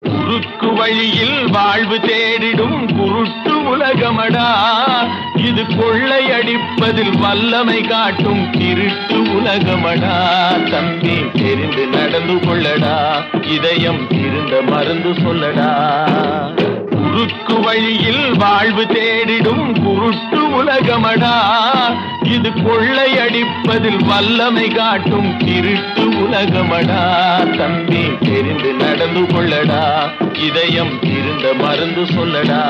குறுக்கு வழியில் வாழ்வு தேடிடும் குருட்டு உலகமடா இது கொள்ளையடிப்பதில் வல்லமை காட்டும் திருட்டு உலகமடா தம்பி தெரிந்து நடந்து கொள்ளடா இதயம் இருந்த மருந்து சொல்லடா குறுக்கு வழியில் வாழ்வு தேடிடும் குருட்டு உலகமடா இது கொள்ளையடிப்பதில் வல்லமை காட்டும் திருட்டு உலகமடா தம்பி தெரிந்து நடந்து கொள்ளடா இதயம் இருந்த மருந்து சொல்லடா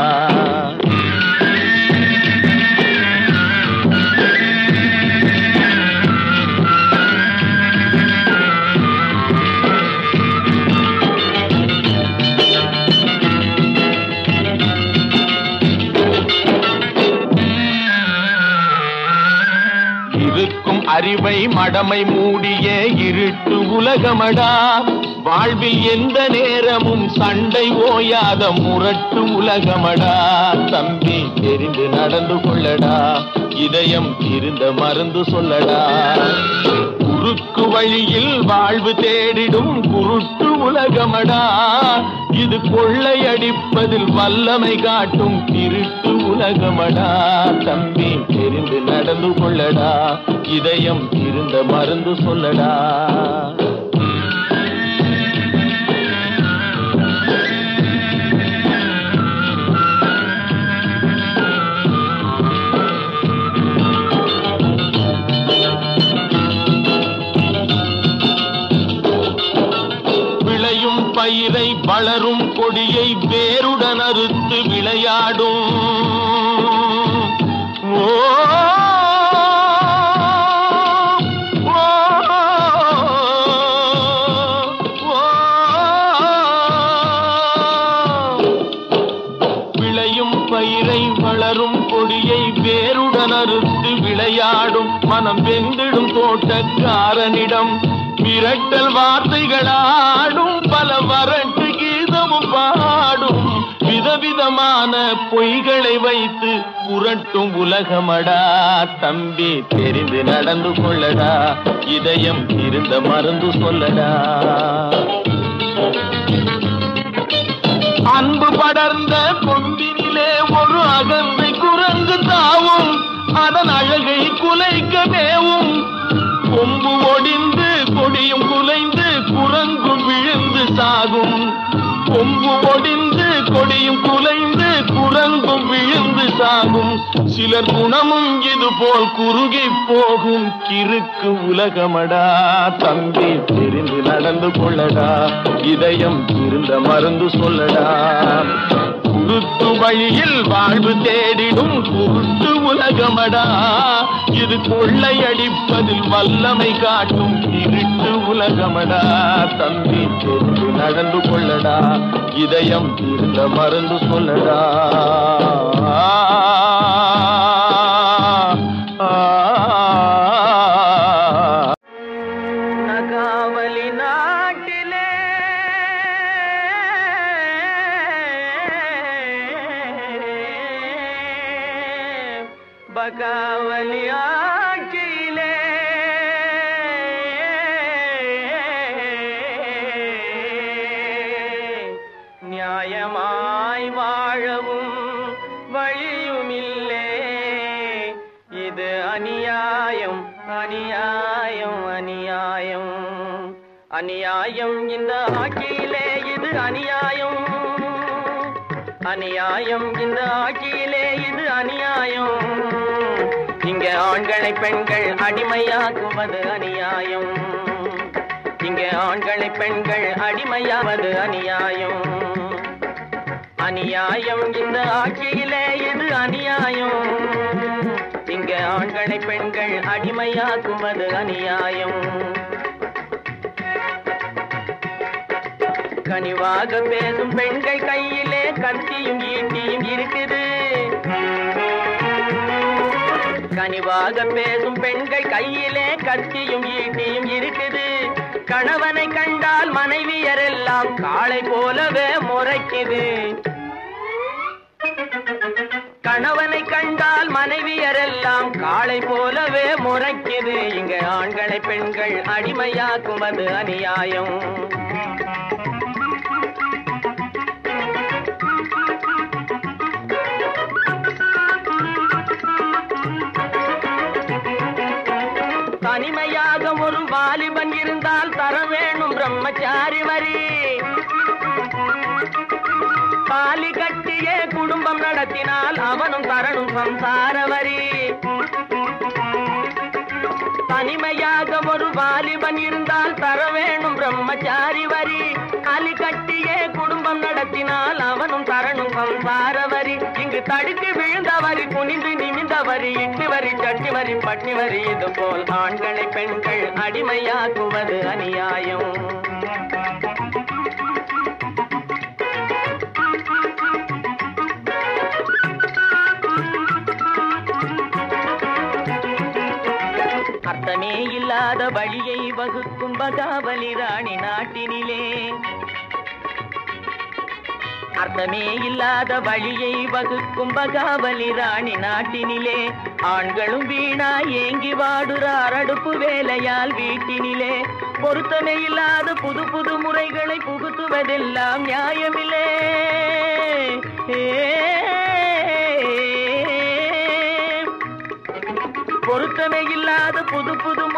இருக்கும் அறிவை மடமை மூடிய இருட்டு உலகமடா வாழ்வில் எந்த நேரமும் சண்டை ஓயாத முரட்டு உலகமடா தம்பி தெரிந்து நடந்து கொள்ளடா இதயம் இருந்த மருந்து சொல்லடா குறுக்கு வழியில் வாழ்வு தேடிடும் குருட்டு உலகமடா இது கொள்ளையடிப்பதில் வல்லமை காட்டும் திருட்டு உலகமடா தம்பி தெரிந்து நடந்து கொள்ளடா இதயம் இருந்த மருந்து சொல்லடா விளையும் பயிரை வளரும் கொடியை வேருடன் அறுத்து விளையாடும் ஓ ஓ, ஓ. விளையும் பயிரை வளரும் கொடியை வேருடன் அறுத்து விளையாடும் மனம் வெந்திடும் தோட்டக்காரனிடம் மிரட்டல் வார்த்தைகளாடும் பல வரட்டு கீதமும் பாடும் விதவிதமான பொய்களை வைத்து புரட்டும் உலகமடா தம்பி தெரிந்து நடந்து கொள்ளடா இதயம் இருந்த மருந்து சொல்லடா அன்பு படர்ந்த கொம்பினிலே ஒரு அகந்தை குரங்கு தாவும் அதன் அழகை குலைக்க மேவும் கொம்பு ஒடிந்து கொடியும் குலைந்து குரங்கும் விழுந்து சாகும் கொம்பு ஒடிந்து கொடியும் குலைந்து குரங்கும் விழுந்து சாகும் சிலர் குணமும் இது போல் குறுகி போகும் கிறுக்கு உலகமடா தம்பி தெரிந்து நடந்து கொள்ளடா இதயம் இருந்த மருந்து சொல்லடா குருத்து வழியில் வாழ்வு தேடிடும் குருட்டு உலகமடா இது கொள்ளையடிப்பதில் வல்லமை காட்டும் இருட்டு உலகமடா தம்பி தெரிந்து நடந்து கொள்ளடா இதயம் இருந்த மருந்து சொல்லடா நகாவலி நாட்டிலே பகாவலி ஆட்சியிலே நியாயமாய் வாழவும் வழியுமில்லே இது அநியாயம் அநியாயம் அநியாயம் அநியாயம் இந்த ஆட்சியிலே இது அநியாயம் அநியாயம் இந்த ஆட்சியிலே இது அநியாயம் இங்க ஆண்களை பெண்கள் அடிமையாக்குவது அநியாயம் இங்கே ஆண்களை பெண்கள் அடிமையாவது அநியாயம் அநியாயம் இந்த ஆட்சியிலே இது அநியாயம் இங்கே ஆண்களை பெண்கள் அடிமையாக்குவது அநியாயம் கனிவாக பேசும் பெண்கள் கையிலே கத்தியும் ஈட்டியும் இருக்குது கனிவாக பேசும் பெண்கள் கையிலே கத்தியும் ஈட்டியும் இருக்குது கணவனை கண்டால் மனைவியரெல்லாம் காளை போலவே முறைக்குது கணவனை கண்டால் மனைவியரெல்லாம் காளை போலவே முறைக்குது இங்க ஆண்களை பெண்கள் அடிமையாக்குவது அநியாயம் தனிமையாக ஒரு வாலிபன் இருந்தால் தர வேணும் பிரம்மச்சாரி வரி தாலி கட்டியே குடும்பம் நடத்தினால் அவனும் தரணும் சம்சார வரி தனிமையாக ஒரு வாலிபன் இருந்தால் தர வேணும் பிரம்மச்சாரி வரி தாலி கட்டியே குடும்பம் நடத்தினால் அவனும் தரணும் சம்சார வரி இங்கு தடுத்து விழுந்த வரி குனிந்து நிமிந்த வரி இட்டு வரி சட்டி வரி பட்டி வரி இது போல் ஆண்களை பெண்கள் அடிமையாக்குவது அநியாயம் அர்த்தமே இல்லாத வழியை வகுக்கும் பகாவலி ராணி நாட்டினிலே அர்த்தமே இல்லாத வழியை வகுக்கும் பகாவலி ராணி நாட்டினிலே ஆண்களும் வீணா ஏங்கி வாடுறார் அடுப்பு வேலையால் வீட்டினிலே பொருத்தமே இல்லாத புது புது முறைகளை புகுத்துவதெல்லாம் நியாயமில்லே பொருத்தமே இல்லாத புது புது